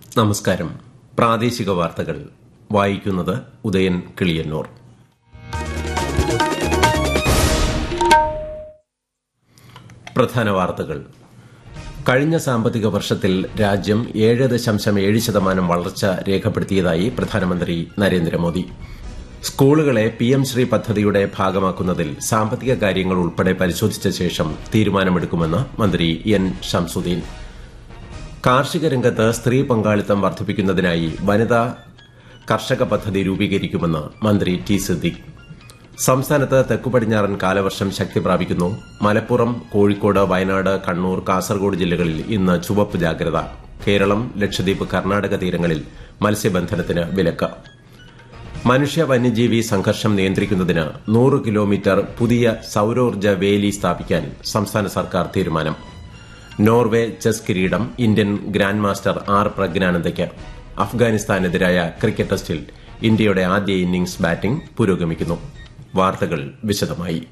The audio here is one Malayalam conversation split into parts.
നമസ്കാരം പ്രാദേശിക വാർത്തകൾ വായിക്കുന്നത് ഉദയൻ കിളിയന്നൂർ പ്രധാന വാർത്തകൾ കഴിഞ്ഞ സാമ്പത്തിക വർഷത്തിൽ രാജ്യം ഏഴ് ദശാംശം ഏഴ് ശതമാനം വളർച്ച രേഖപ്പെടുത്തിയതായി പ്രധാനമന്ത്രി നരേന്ദ്രമോദി സ്കൂളുകളെ പിഎം ശ്രീ പദ്ധതിയുടെ ഭാഗമാക്കുന്നതിൽ സാമ്പത്തിക കാര്യങ്ങൾ ഉൾപ്പെടെ പരിശോധിച്ച ശേഷം തീരുമാനമെടുക്കുമെന്ന് മന്ത്രി എൻ ഷംസുദ്ദീൻ കാർഷിക രംഗത്ത് സ്ത്രീ പങ്കാളിത്തം വർദ്ധിപ്പിക്കുന്നതിനായി വനിതാ കർഷക പദ്ധതി രൂപീകരിക്കുമെന്ന് മന്ത്രി ടി സിദ്ദിഖ് സംസ്ഥാനത്ത് തെക്കുപടിഞ്ഞാറൻ കാലവർഷം ശക്തി പ്രാപിക്കുന്നു മലപ്പുറം കോഴിക്കോട് വയനാട് കണ്ണൂർ കാസർഗോഡ് ജില്ലകളിൽ ഇന്ന് ചുവപ്പ് ജാഗ്രത കേരളം ലക്ഷദ്വീപ് കർണാടക തീരങ്ങളിൽ മത്സ്യബന്ധനത്തിന് വിലക്ക് മനുഷ്യ വന്യജീവി സംഘർഷം നിയന്ത്രിക്കുന്നതിന് നൂറ് കിലോമീറ്റർ പുതിയ സൌരോർജ്ജ വേലി സ്ഥാപിക്കാൻ സംസ്ഥാന സർക്കാർ തീരുമാനം നോർവേ ചെസ് കിരീടം ഇന്ത്യൻ ഗ്രാൻഡ് മാസ്റ്റർ ആർ പ്രജ്ഞാനന്ദയ്ക്ക് അഫ്ഗാനിസ്ഥാനെതിരായ ക്രിക്കറ്റ് ടെസ്റ്റിൽ ഇന്ത്യയുടെ ആദ്യ ഇന്നിംഗ്സ് ബാറ്റിംഗ് പുരോഗമിക്കുന്നു വാർത്തകൾ വിശദമായി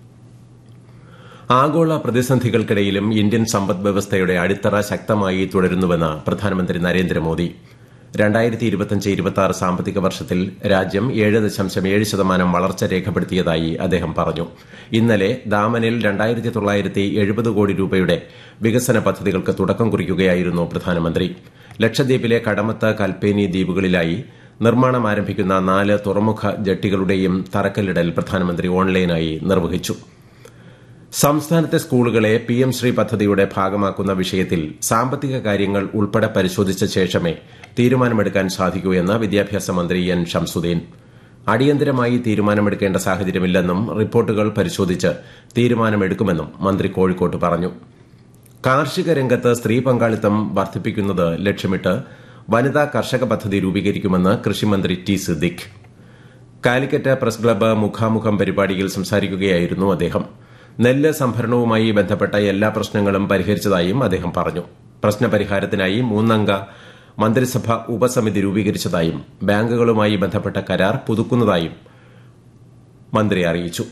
ആഗോള പ്രതിസന്ധികൾക്കിടയിലും ഇന്ത്യൻ സമ്പദ് വ്യവസ്ഥയുടെ അടിത്തറ ശക്തമായി തുടരുന്നുവെന്ന് പ്രധാനമന്ത്രി നരേന്ദ്രമോദി രണ്ടായിരത്തി ഇരുപത്തിയഞ്ച് ഇരുപത്തി സാമ്പത്തിക വർഷത്തിൽ രാജ്യം ഏഴ് ദശാംശം ഏഴ് ശതമാനം വളർച്ച രേഖപ്പെടുത്തിയതായി അദ്ദേഹം പറഞ്ഞു ഇന്നലെ ദാമനിൽ രണ്ടായിരത്തി തൊള്ളായിരത്തി എഴുപത് കോടി രൂപയുടെ വികസന പദ്ധതികൾക്ക് തുടക്കം കുറിക്കുകയായിരുന്നു പ്രധാനമന്ത്രി ലക്ഷദ്വീപിലെ കടമത്ത് കൽപ്പേനി ദ്വീപുകളിലായി നിർമ്മാണം ആരംഭിക്കുന്ന നാല് തുറമുഖ ജട്ടികളുടെയും തറക്കല്ലിടൽ പ്രധാനമന്ത്രി ഓൺലൈനായി നിർവഹിച്ചു സംസ്ഥാനത്തെ സ്കൂളുകളെ പിഎം ശ്രീ പദ്ധതിയുടെ ഭാഗമാക്കുന്ന വിഷയത്തിൽ സാമ്പത്തിക കാര്യങ്ങൾ ഉൾപ്പെടെ പരിശോധിച്ച ശേഷമേ തീരുമാനമെടുക്കാൻ സാധിക്കൂ എന്ന് വിദ്യാഭ്യാസ മന്ത്രി എൻ ഷംസുദ്ദീൻ അടിയന്തരമായി തീരുമാനമെടുക്കേണ്ട സാഹചര്യമില്ലെന്നും റിപ്പോർട്ടുകൾ പരിശോധിച്ച് തീരുമാനമെടുക്കുമെന്നും മന്ത്രി കോഴിക്കോട്ട് പറഞ്ഞു കാർഷിക രംഗത്ത് സ്ത്രീ പങ്കാളിത്തം വർദ്ധിപ്പിക്കുന്നത് ലക്ഷ്യമിട്ട് വനിതാ കർഷക പദ്ധതി രൂപീകരിക്കുമെന്ന് കൃഷിമന്ത്രി T Siddique Calicut press club മുഖാമുഖം പരിപാടിയിൽ സംസാരിക്കുകയായിരുന്നു അദ്ദേഹം നെല്ല് സംഭരണവുമായി ബന്ധപ്പെട്ട എല്ലാ പ്രശ്നങ്ങളും പരിഹരിച്ചതായും അദ്ദേഹം പറഞ്ഞു പ്രശ്നപരിഹാരത്തിനായി മൂന്നംഗ മന്ത്രിസഭ ഉപസമിതി രൂപീകരിച്ചതായും ബാങ്കുകളുമായി ബന്ധപ്പെട്ട കരാർ പുതുക്കുന്നതായും മന്ത്രി അറിയിച്ചു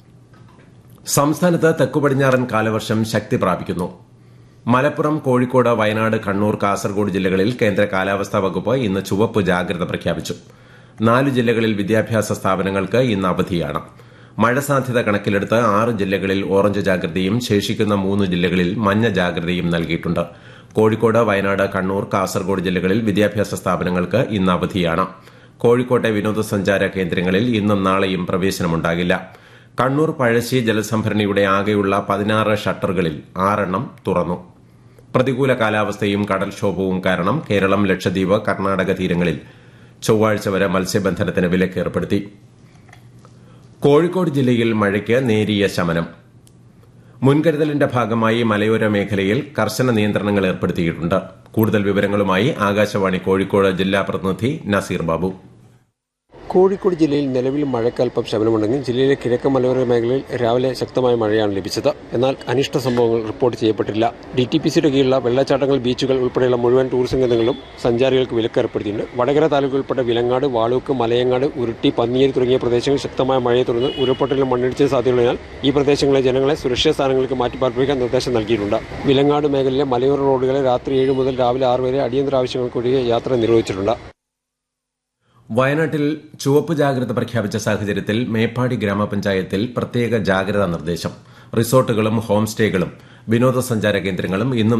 സംസ്ഥാനത്ത് തെക്കുപടിഞ്ഞാറൻ കാലവർഷം ശക്തി പ്രാപിക്കുന്നു മലപ്പുറം കോഴിക്കോട് വയനാട് കണ്ണൂർ കാസർഗോഡ് ജില്ലകളിൽ കേന്ദ്ര കാലാവസ്ഥാ വകുപ്പ് ഇന്ന് ചുവപ്പ് ജാഗ്രത പ്രഖ്യാപിച്ചു നാല് ജില്ലകളിൽ വിദ്യാഭ്യാസ സ്ഥാപനങ്ങൾക്ക് ഇന്ന് അവധിയാണ് മഴ സാധ്യത കണക്കിലെടുത്ത് ആറ് ജില്ലകളിൽ ഓറഞ്ച് ജാഗ്രതയും ശേഷിക്കുന്ന മൂന്ന് ജില്ലകളിൽ മഞ്ഞ ജാഗ്രതയും നൽകിയിട്ടുണ്ട് കോഴിക്കോട് വയനാട് കണ്ണൂർ കാസർഗോഡ് ജില്ലകളിൽ വിദ്യാഭ്യാസ സ്ഥാപനങ്ങൾക്ക് ഇന്ന് അവധിയാണ് കോഴിക്കോട്ടെ വിനോദസഞ്ചാര കേന്ദ്രങ്ങളിൽ ഇന്നും നാളെയും പ്രവേശനമുണ്ടാകില്ല കണ്ണൂർ പഴശ്ശി ജലസംഭരണിയുടെ ആകെയുള്ള പതിനാറ് ഷട്ടറുകളിൽ ആറെണ്ണം തുറന്നു പ്രതികൂല കാലാവസ്ഥയും കടൽക്ഷോഭവും കാരണം കേരളം ലക്ഷദ്വീപ് കർണാടക തീരങ്ങളിൽ ചൊവ്വാഴ്ച വരെ മത്സ്യബന്ധനത്തിന് വിലക്കേർപ്പെടുത്തി കോഴിക്കോട് ജില്ലയിൽ മഴയ്ക്ക് നേരിയ ശമനം മുൻകരുതലിന്റെ ഭാഗമായി മലയോര മേഖലയിൽ കർശന നിയന്ത്രണങ്ങൾ ഏർപ്പെടുത്തിയിട്ടുണ്ട് കൂടുതൽ വിവരങ്ങളുമായി ആകാശവാണി കോഴിക്കോട് ജില്ലാ പ്രതിനിധി നസീർ ബാബു കോഴിക്കോട് ജില്ലയിൽ നിലവിൽ മഴയ്ക്കൽപ്പം ശമനമുണ്ടെങ്കിൽ ജില്ലയിലെ കിഴക്കൻ മലയോര മേഖലയിൽ രാവിലെ ശക്തമായ മഴയാണ് ലഭിച്ചത് എന്നാൽ അനിഷ്ട സംഭവങ്ങൾ റിപ്പോർട്ട് ചെയ്യപ്പെട്ടില്ല ഡി ടി പി സിയുടെ കീഴിലുള്ള വെള്ളച്ചാട്ടങ്ങൾ ബീച്ചുകൾ ഉൾപ്പെടെയുള്ള മുഴുവൻ ടൂറിസം കേന്ദ്രങ്ങളും സഞ്ചാരികൾക്ക് വിലക്കേർപ്പെടുത്തിയിട്ടുണ്ട് വടകര താലൂക്ക് ഉൾപ്പെട്ട വിലങ്ങാട് വാളൂക്ക് മലയങ്ങാട് ഉരുട്ടി പന്നിയേരി തുടങ്ങിയ പ്രദേശങ്ങളിൽ ശക്തമായ മഴയെ തുടർന്ന് ഉരുൾപൊട്ടലിലും മണ്ണിടിച്ചിൽ സാധ്യതയുള്ളതിനാൽ ഈ പ്രദേശങ്ങളിലെ ജനങ്ങളെ സുരക്ഷിത സ്ഥാനങ്ങൾക്ക് മാറ്റി പാർപ്പിക്കാൻ നിർദ്ദേശം നൽകിയിട്ടുണ്ട് വിലങ്ങാട് മേഖലയിലെ മലയോര റോഡുകളെ രാത്രി ഏഴ് മുതൽ രാവിലെ ആറ് വരെ അടിയന്തര ആവശ്യങ്ങൾക്കൊഴികെ യാത്ര നിർവഹിച്ചിട്ടുണ്ട് വയനാട്ടിൽ ചുവപ്പ് ജാഗ്രത പ്രഖ്യാപിച്ച സാഹചര്യത്തിൽ മേപ്പാടി ഗ്രാമപഞ്ചായത്തിൽ പ്രത്യേക ജാഗ്രതാ നിർദ്ദേശം റിസോർട്ടുകളും ഹോം സ്റ്റേകളും വിനോദസഞ്ചാര കേന്ദ്രങ്ങളും ഇന്നും